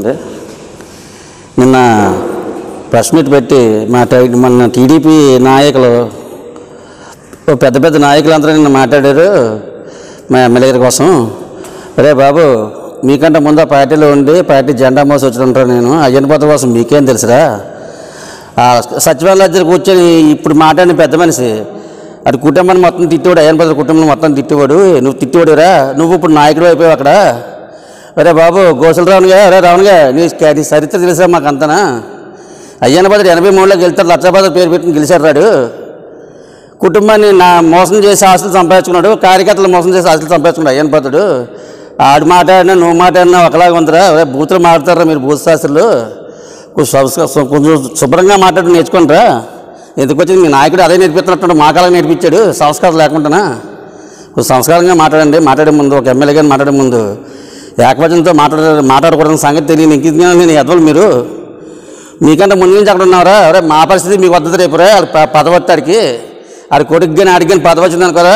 అండి నిన్న press meet పెట్టి మా టై- మన టీడీపీ నాయకులు ఓ పెద్ద పెద్ద నాయకులందరూ నిన్న మాట్లాడారు మా ఎమ్మెల్యే గారి కోసం అరే బాబు మీకంటే ముందు ఆ పార్టీలో ఉండి పార్టీ జెండా మోసి వచ్చింటారు నేను అయ్యన పోత కోసం మీకేం తెలుసురా ఆ సచివాలయం దగ్గర కూర్చొని ఇప్పుడు మాట్లాడిన పెద్ద మనిషి అటు కుటుంబాన్ని మొత్తం తిట్టేవాడు అయ్యన పోత కుటుంబం మొత్తం తిట్టేవాడు నువ్వు తిట్టేవాడురా నువ్వు ఇప్పుడు నాయకుడు అయిపోయావు అక్కడ అరే బాబు గోసల రావునిగా అరే రావునిగా నీ నీ చరిత్ర తెలుసా మాకు అంతనా అయ్యన్న భద్ర ఎనభై మూడులో గెలుతాడు లక్షాభద్ర పేరు పెట్టుకుని గెలిచాడు రాడు కుటుంబాన్ని నా మోసం చేసి ఆస్తులు సంపాదించుకున్నాడు కార్యకర్తలు మోసం చేసి ఆస్తులు సంపాదించుకున్నాడు అయ్యన్ భద్రుడు ఆడు మాట్లాడినా నువ్వు మాట్లాడినా ఒకలాగా ఉందిరా అరే బూతులు మాట్లాడతారా మీరు భూత శాస్త్రులు కొంచెం సంస్క- కొంచెం శుభ్రంగా మాట్లాడి నేర్చుకుంటారా ఎందుకు వచ్చింది మీ నాయకుడు అదే నేర్పిస్తున్నట్టు మా కాలం నేర్పించాడు సంస్కారం లేకుండానా కొంచెం సంస్కారంగా మాట్లాడండి మాట్లాడే ముందు ఒక ఎమ్మెల్యే గారిని మాట్లాడే ముందు ఏకవచనంతో మాట్లాడ మాట్లాడకూడదని సంగతి తెలియని ఇంక నేను ఎదవలు మీరు మీకంటే ముందు నుంచి అక్కడ ఉన్నారా అరే మా పరిస్థితి మీకు వద్దదు రేపు రే పదవత్తాడికి ఆడి కొడుకు కానీ ఆడికి కానీ పదవి వచ్చింది అనుకోరా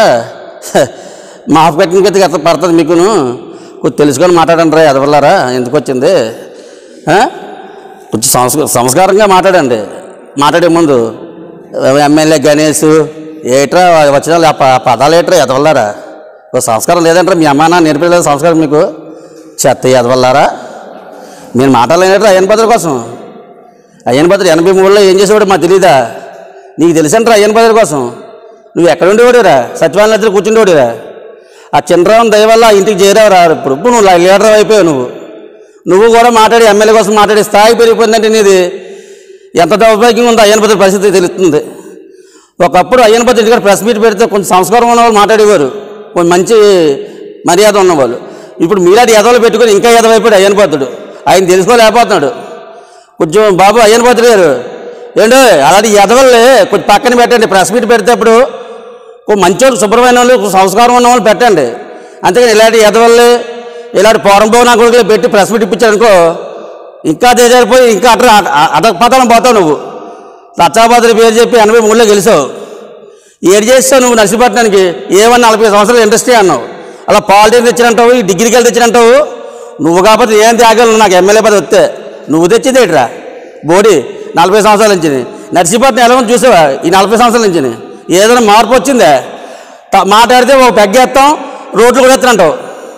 మా పెట్టిన గతి అట్లా పడుతుంది మీకును కొంచెం తెలుసుకొని మాట్లాడండి రా ఎదవల్లారా ఎందుకు వచ్చింది ఆ? కొంచెం సంస్క సంస్కారంగా మాట్లాడండి మాట్లాడే ముందు ఎమ్మెల్యే గణేష్ ఏట్రా వచ్చిన వాళ్ళు ఆ ప- పదాలు ఏట్రా ఎదవల్లారా ఓ సంస్కారం లేదంటారా మీ అమ్మ నాన్న నేర్పలేదు సంస్కారం మీకు చెత్త ఎదవల్లారా నేను మాట్లాడలేనట్రా అయ్యన్ భద్ర కోసం అయ్యన్ భద్ర ఎనభై మూడులో ఏం చేసేవాడు మాకు తెలీదా నీకు తెలుసంటారా అయ్యన్ భద్ర కోసం నువ్వు ఎక్కడ ఉండేవాడురా సచివాలయం దగ్గర కూర్చుండేవాడురా ఆ చంద్రరావు దయ వల్ల ఆ ఇంటికి చేరావురా ఇప్పుడు ఇప్పుడు నువ్వు లీడర్ అయిపోయావు నువ్వు నువ్వు కూడా మాట్లాడి ఎమ్మెల్యే కోసం మాట్లాడి స్థాయి పెరిగిపోయిందంటే నీది ఎంత దౌర్భాగ్యంగా ఉందో అయ్యన్ భద్ర పరిస్థితి తెలుస్తుంది ఒకప్పుడు అయ్యన్ భద్ర ఇంటికాడ ప్రెస్ మీట్ పెడితే కొంచెం సంస్కారం ఉన్న వాళ్ళు మాట్లాడేవారు కొంచెం మంచి మర్యాద ఉన్నవాళ్ళు ఇప్పుడు మీలాంటి ఎదవలు పెట్టుకొని ఇంకా ఎదవైపోయాడు అయ్యన్ భద్రుడు ఆయన తెలుసుకోలేకపోతున్నాడు కొంచెం బాబు అయ్యన్ భద్రుడు గారు ఏంటో అలాంటి ఎదవల్ని కొంచెం పక్కన పెట్టండి ప్రెస్ మీట్ పెడితేప్పుడు కొంచెం మంచోళ్ళు శుభ్రమైన వాళ్ళు కొంచెం సంస్కారం ఉన్న వాళ్ళు పెట్టండి అంతేగాని ఇలాంటి ఎదవల్ని ఇలాంటి పోరంభవన కొడుకులు పెట్టి ప్రెస్ మీట్ ఇప్పించారనుకో ఇంకా తేజారిపోయి ఇంకా అట అటక పతనం పోతావు నువ్వు లక్షాభద్రి పేరు చెప్పి ఎనభై మూడులో గెలిచావు ఏడు చేస్తావు నువ్వు నర్సీపట్నానికి ఏమన్నా నలభై సంవత్సరాలు ఇండస్ట్రీ అన్నావు అలా పాలిటెక్నిక్ తెచ్చినంటావు ఈ డిగ్రీకి వెళ్ళి తెచ్చినంటావు నువ్వు కాకపోతే ఏం త్యాగాలు నాకు ఎమ్మెల్యే పదవి వస్తే నువ్వు తెచ్చింది ఏంట్రా బోడీ నలభై సంవత్సరాల నుంచి నర్సీపట్నం ఎలా ఉంది చూసావా ఈ నలభై సంవత్సరాల నుంచి ఏదైనా మార్పు వచ్చిందే త- మాట్లాడితే ఒక పెగ్గేస్తాం రోడ్లు కూడా ఎత్తునంటావు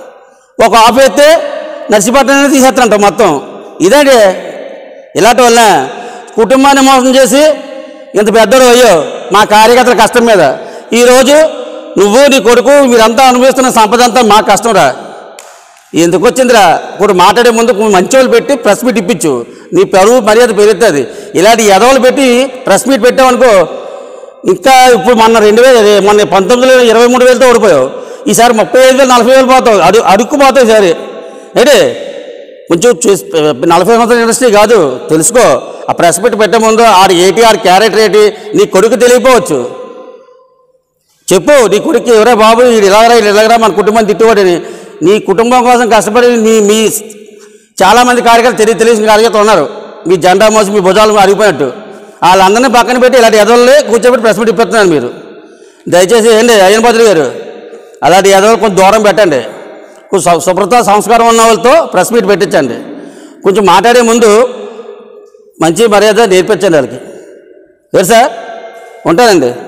ఒక ఆఫ్ ఎత్తే నర్సీపట్నం తీసేస్తానంటావు మొత్తం ఇదేంటి ఇలాంటి వల్ల కుటుంబాన్ని మోసం చేసి ఇంత పెద్దడు అయ్యో మా కార్యకర్తల కష్టం మీద ఈరోజు నువ్వు నీ కొడుకు మీరంతా అనుభవిస్తున్న సంపద అంతా మా కష్టంరా ఎందుకు వచ్చిందిరా ఇప్పుడు మాట్లాడే ముందు కొంచెం మంచి వాళ్ళు పెట్టి ప్రెస్ మీట్ ఇప్పించు నీ పరువు మర్యాద పెరుగుతుంది ఇలాంటి ఎదవలు పెట్టి ప్రెస్ మీట్ పెట్టావనుకో ఇంకా ఇప్పుడు మొన్న రెండు వేలు మొన్న పంతొమ్మిది వేల ఇరవై మూడు వేలతో ఓడిపోయావు ఈసారి ముప్పై ఐదు వేలు నలభై వేలు పోతావు అడు అడుక్కుపోతావు ఈసారి ఏంటి కొంచెం చూసి నలభై సంవత్సరాల ఇండస్ట్రీ కాదు తెలుసుకో ఆ ప్రెస్ మీట్ పెట్టే ముందు ఆడు ఏటి ఆడు క్యారెక్టర్ ఏంటి నీ కొడుకు తెలియపోవచ్చు చెప్పు నీ కొడుకు ఎవరే బాబు వీడు ఇలాగరా వీడు ఇలాగరా మన కుటుంబాన్ని తిట్టువాడని నీ కుటుంబం కోసం కష్టపడి నీ మీ చాలామంది కార్యకర్తలు తెలియ తెలిసిన కార్యకర్తలు ఉన్నారు మీ జెండా మోసి మీ భుజాలు అరిగిపోయినట్టు వాళ్ళందరినీ పక్కన పెట్టి ఇలాంటి ఎదవల్ని కూర్చోబెట్టి ప్రెస్ మీట్ ఇప్పిస్తున్నారు మీరు దయచేసి ఏంటి అయ్యన్ భద్రి గారు అలాంటి ఎదవలు కొంచెం దూరం పెట్టండి కొంచెం సు- శుభ్రత సంస్కారం ఉన్న వాళ్ళతో ప్రెస్ మీట్ పెట్టించండి కొంచెం మాట్లాడే ముందు మంచి మర్యాద నేర్పించండి వాళ్ళకి సార్ ఉంటానండి